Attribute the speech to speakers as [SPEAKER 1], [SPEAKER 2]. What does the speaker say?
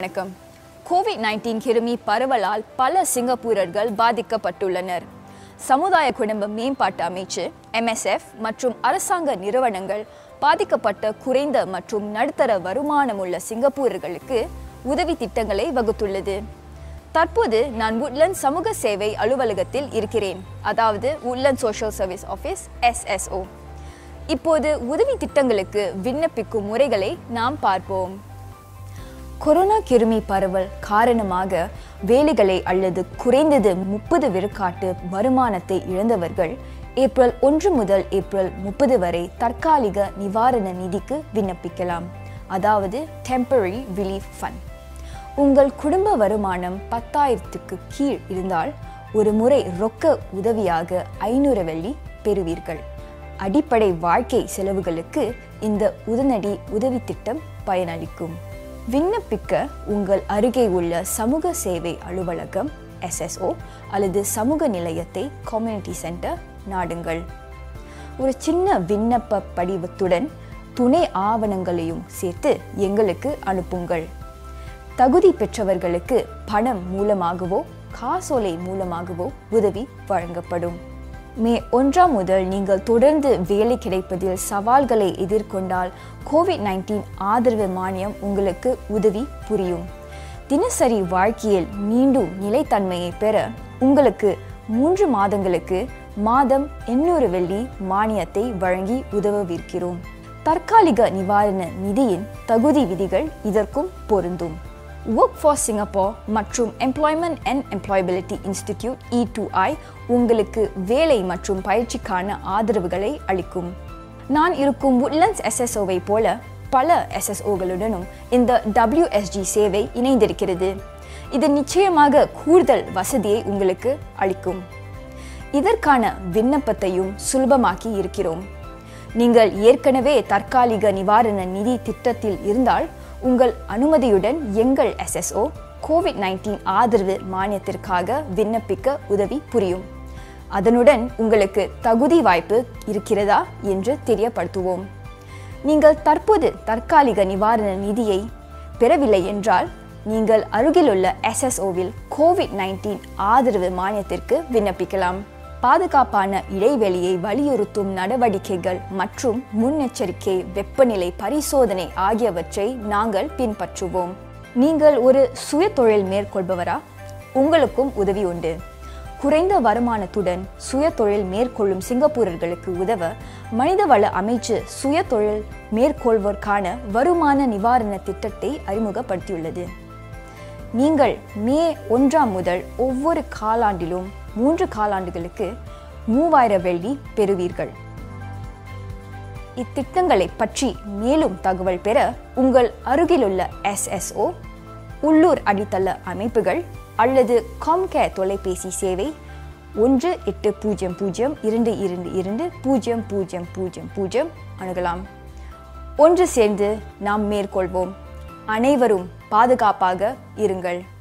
[SPEAKER 1] வணக்கம் Covid nineteen கிருமி பரவலால் பல சிங்கப்பூரர்கள் பாதிக்கப்பட்டுள்ளனர் சமுதாய குடும்ப மேம்பாட்டு அமைச்சு எம்எஸ்எஃப் மற்றும் அரசாங்க நிறுவனங்கள் பாதிக்கப்பட்ட குறைந்த மற்றும் நடுத்தர வருமானமுள்ள சிங்கப்பூரர்களுக்கு உதவி திட்டங்களை வகுத்துள்ளது தற்போது நான் உட்லண்ட் சமூக சேவை அலுவலகத்தில் இருக்கிறேன் அதாவது Woodland social service office SSO இப்போது உதவி திட்டங்களுக்கு விண்ணப்பிக்கும் முறைகளை நாம் பார்ப்போம் கொரோனா கிருமி பரவல் காரணமாக வேலைகளை அல்லது குறைந்தது முப்பது விழுக்காட்டு வருமானத்தை இழந்தவர்கள் ஏப்ரல் ஒன்று முதல் ஏப்ரல் முப்பது வரை தற்காலிக நிவாரண நிதிக்கு விண்ணப்பிக்கலாம் அதாவது டெம்பரரி ரிலீஃப் ஃபண்ட் உங்கள் குடும்ப வருமானம் பத்தாயிரத்துக்கு கீழ் இருந்தால் ஒரு முறை ரொக்க உதவியாக ஐநூறு வெள்ளி பெறுவீர்கள் அடிப்படை வாழ்க்கை செலவுகளுக்கு இந்த உடனடி உதவி திட்டம் பயனளிக்கும் விண்ணப்பிக்க உங்கள் அருகே உள்ள சமூக சேவை அலுவலகம் எஸ்எஸ்ஓ அல்லது சமூக நிலையத்தை கம்யூனிட்டி சென்டர் நாடுங்கள் ஒரு சின்ன விண்ணப்ப படிவத்துடன் துணை ஆவணங்களையும் சேர்த்து எங்களுக்கு அனுப்புங்கள் தகுதி பெற்றவர்களுக்கு பணம் மூலமாகவோ காசோலை மூலமாகவோ உதவி வழங்கப்படும் மே ஒன்றாம் முதல் நீங்கள் தொடர்ந்து வேலை கிடைப்பதில் சவால்களை எதிர்கொண்டால் கோவிட் நைன்டீன் ஆதரவு மானியம் உங்களுக்கு உதவி புரியும் தினசரி வாழ்க்கையில் மீண்டும் நிலைத்தன்மையை பெற உங்களுக்கு மூன்று மாதங்களுக்கு மாதம் எண்ணூறு வெள்ளி மானியத்தை வழங்கி உதவவிருக்கிறோம் தற்காலிக நிவாரண நிதியின் தகுதி விதிகள் இதற்கும் பொருந்தும் ஒர்க் ஃபார் சிங்கப்பூர் மற்றும் employment and employability institute E two I உங்களுக்கு வேலை மற்றும் பயிற்சிக்கான ஆதரவுகளை அளிக்கும் நான் இருக்கும் உட்லண்ட்ஸ் எஸ்எஸ்ஓவை போல பல எஸ்எஸ்ஓகளுடனும் இந்த WSG சேவை இணைந்திருக்கிறது இது நிச்சயமாக கூடுதல் வசதியை உங்களுக்கு அளிக்கும் இதற்கான விண்ணப்பத்தையும் சுலபமாக்கி இருக்கிறோம் நீங்கள் ஏற்கனவே தற்காலிக நிவாரண நிதி திட்டத்தில் இருந்தால் உங்கள் அனுமதியுடன் எங்கள் எஸ்எஸ்ஓ கோவிட் நைன்டீன் ஆதரவு மானியத்திற்காக விண்ணப்பிக்க உதவி புரியும் அதனுடன் உங்களுக்கு தகுதி வாய்ப்பு இருக்கிறதா என்று தெரியப்படுத்துவோம் நீங்கள் தற்போது தற்காலிக நிவாரண நிதியை பெறவில்லை என்றால் நீங்கள் அருகிலுள்ள எஸ்எஸ்ஓவில் கோவிட் நைன்டீன் ஆதரவு மானியத்திற்கு விண்ணப்பிக்கலாம் பாதுகாப்பான இடைவெளியை வலியுறுத்தும் நடவடிக்கைகள் மற்றும் முன்னெச்சரிக்கை வெப்பநிலை பரிசோதனை ஆகியவற்றை நாங்கள் பின்பற்றுவோம் நீங்கள் ஒரு சுய தொழில் மேற்கொள்பவரா உங்களுக்கும் உதவி உண்டு குறைந்த வருமானத்துடன் சுய தொழில் மேற்கொள்ளும் சிங்கப்பூரர்களுக்கு உதவ மனிதவள அமைச்சு சுய தொழில் மேற்கொள்வோர்க்கான வருமான நிவாரண திட்டத்தை அறிமுகப்படுத்தியுள்ளது நீங்கள் மே ஒன்றாம் முதல் ஒவ்வொரு காலாண்டிலும் மூன்று காலாண்டுகளுக்கு மூவாயிரம் வெள்ளி பெறுவீர்கள் இத்திட்டங்களை பற்றி மேலும் தகவல் பெற உங்கள் அருகிலுள்ள எஸ்எஸ்ஓ உள்ளூர் அடித்தள அமைப்புகள் அல்லது காம்கேர் தொலைபேசி சேவை ஒன்று எட்டு பூஜ்ஜியம் பூஜ்ஜியம் இரண்டு இரண்டு இரண்டு பூஜ்ஜியம் பூஜ்ஜியம் பூஜ்ஜியம் பூஜ்ஜியம் அணுகலாம் ஒன்று சேர்ந்து நாம் மேற்கொள்வோம் அனைவரும் பாதுகாப்பாக இருங்கள்